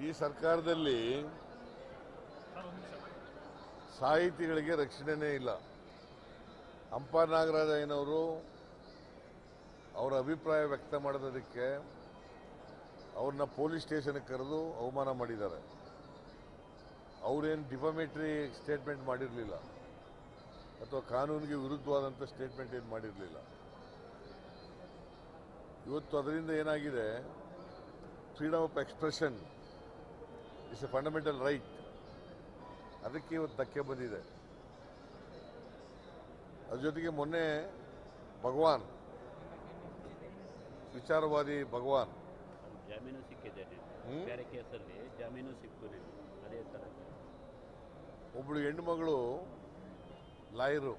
ಈ ಸರ್ಕಾರದಲ್ಲಿ ಸಾಹಿತಿಗಳಿಗೆ ರಕ್ಷಣೆನೇ ಇಲ್ಲ ಹಂಪ ನಾಗರಾಜಯ್ಯನವರು ಅವರ ಅಭಿಪ್ರಾಯ ವ್ಯಕ್ತ ಮಾಡೋದಕ್ಕೆ ಅವ್ರನ್ನ ಪೊಲೀಸ್ ಸ್ಟೇಷನ್ಗೆ ಕರೆದು ಅವಮಾನ ಮಾಡಿದ್ದಾರೆ ಅವರೇನು ಡಿಫಮೇಟ್ರಿ ಸ್ಟೇಟ್ಮೆಂಟ್ ಮಾಡಿರಲಿಲ್ಲ ಅಥವಾ ಕಾನೂನಿಗೆ ವಿರುದ್ಧವಾದಂಥ ಸ್ಟೇಟ್ಮೆಂಟ್ ಏನು ಮಾಡಿರಲಿಲ್ಲ ಇವತ್ತು ಅದರಿಂದ ಏನಾಗಿದೆ freedom of expression is a fundamental right ಅದಕ್ಕೆ ಇವತ್ತು ಧಕ್ಕೆ ಬಂದಿದೆ ಅದ್ರ ಜೊತೆಗೆ ಮೊನ್ನೆ ಭಗವಾನ್ ವಿಚಾರವಾದಿ ಭಗವಾನ್ ಅದು ಜಾಮೀನು ಸಿಕ್ಕಿದೆ ಹ್ಮ್? ಬೇರೆ ಕೇಸಲ್ಲಿ ಜಾಮೀನು ಸಿಕ್ಕು ಅದೇ ಥರ ಒಬ್ಬಳು ಹೆಣ್ಣು ಮಗಳು ಲಾಯರು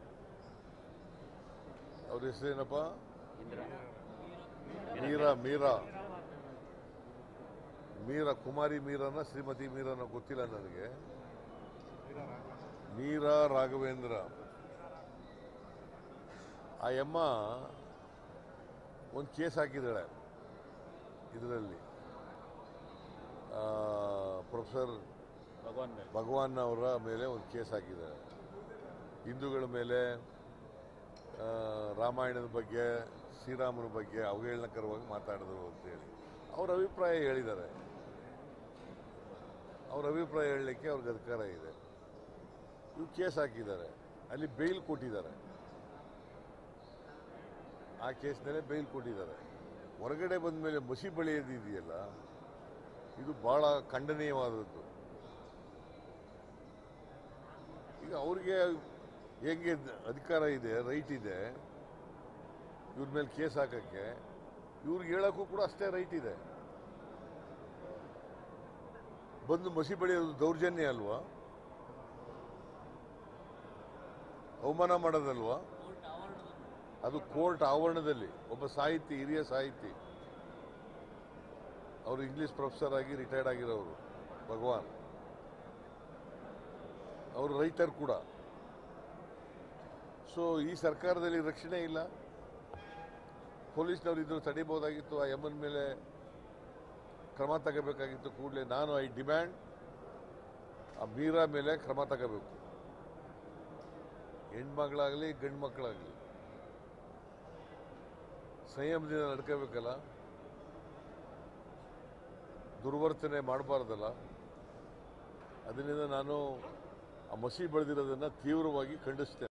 ಅವ್ರ ಹೆಸರೇನಪ್ಪ ಇಂದಿರಾ ಮೀರಾ ಮೀರಾ ಮೀರಾ ಕುಮಾರಿ ಮೀರನ ಶ್ರೀಮತಿ ಮೀರನ ಗೊತ್ತಿಲ್ಲ ನನಗೆ ಮೀರಾ ರಾಘವೇಂದ್ರ ಆ ಯಮ್ಮ ಒಂದು ಕೇಸ್ ಹಾಕಿದ್ದಾಳೆ ಇದರಲ್ಲಿ ಪ್ರೊಫೆಸರ್ ಭಗವಾನ್ ಮೇಲೆ ಭಗವಾನ್ ಅವರ ಮೇಲೆ ಒಂದು ಕೇಸ್ ಹಾಕಿದ್ದಾರೆ ಹಿಂದೂಗಳ ಮೇಲೆ ಆ, ರಾಮಾಯಣದ ಬಗ್ಗೆ ಶ್ರೀರಾಮನ ಬಗ್ಗೆ ಅವಹೇಳನಕರವಾಗಿ ಮಾತಾಡಿದ್ರು ಅಂತೇಳಿ ಅವ್ರ ಅಭಿಪ್ರಾಯ ಹೇಳಿದ್ದಾರೆ ಅವ್ರ ಅಭಿಪ್ರಾಯ ಹೇಳಲಿಕ್ಕೆ ಅವ್ರಿಗೆ ಅಧಿಕಾರ ಇದೆ ಇವು ಕೇಸ್ ಹಾಕಿದ್ದಾರೆ ಅಲ್ಲಿ ಬೇಲ್ ಕೊಟ್ಟಿದ್ದಾರೆ ಆ ಕೇಸ್ನಲ್ಲೇ ಬೇಲ್ ಕೊಟ್ಟಿದ್ದಾರೆ ಹೊರಗಡೆ ಬಂದ ಮೇಲೆ ಮಸಿ ಬಳಿಯೋದು ಇದೆಯಲ್ಲ ಇದು ಬಹಳ ಖಂಡನೀಯವಾದದ್ದು ಈಗ ಅವ್ರಿಗೆ ಹೇಗೆ ಅಧಿಕಾರ ಇದೆ ರೈಟ್ ಇದೆ ಇವ್ರ ಮೇಲೆ ಕೇಸ್ ಹಾಕಕ್ಕೆ ಇವ್ರಿಗೆ ಹೇಳಕ್ಕೂ ಕೂಡ ಅಷ್ಟೇ ರೈಟ್ ಇದೆ ಬಂದು ಮಸಿ ಬೆಳೆಯೋದು ದೌರ್ಜನ್ಯ ಅಲ್ವಾ ಅವಮಾನ ಮಾಡೋದಲ್ವಾ ಅದು ಕೋರ್ಟ್ ಆವರಣದಲ್ಲಿ ಒಬ್ಬ ಸಾಹಿತಿ ಹಿರಿಯ ಸಾಹಿತಿ ಅವರು ಇಂಗ್ಲಿಷ್ ಪ್ರೊಫೆಸರ್ ಆಗಿ ರಿಟೈರ್ಡ್ ಆಗಿರೋರು ಭಗವಾನ್ ಅವರು ರೈತರು ಕೂಡ ಸೊ ಈ ಸರ್ಕಾರದಲ್ಲಿ ರಕ್ಷಣೆ ಇಲ್ಲ ಪೊಲೀಸ್ನವರು ಇದ್ರು ತಡಿಬಹುದಾಗಿತ್ತು ಆ ಎಮ್ಮನ ಮೇಲೆ ಕ್ರಮ ತಗೋಬೇಕಾಗಿತ್ತು ಕೂಡಲೇ ನಾನು ಐ ಡಿಮ್ಯಾಂಡ್ ಆ ಮೀರಾ ಮೇಲೆ ಕ್ರಮ ತಗೋಬೇಕು ಹೆಣ್ಮಕ್ಳಾಗಲಿ ಗಂಡು ಮಕ್ಕಳಾಗಲಿ ಸಂಯಮದಿಂದ ನಡ್ಕೋಬೇಕಲ್ಲ ದುರ್ವರ್ತನೆ ಮಾಡಬಾರ್ದಲ್ಲ ಅದರಿಂದ ನಾನು ಆ ಮಸಿ ಬೆಳೆದಿರೋದನ್ನು ತೀವ್ರವಾಗಿ ಖಂಡಿಸ್ತೇನೆ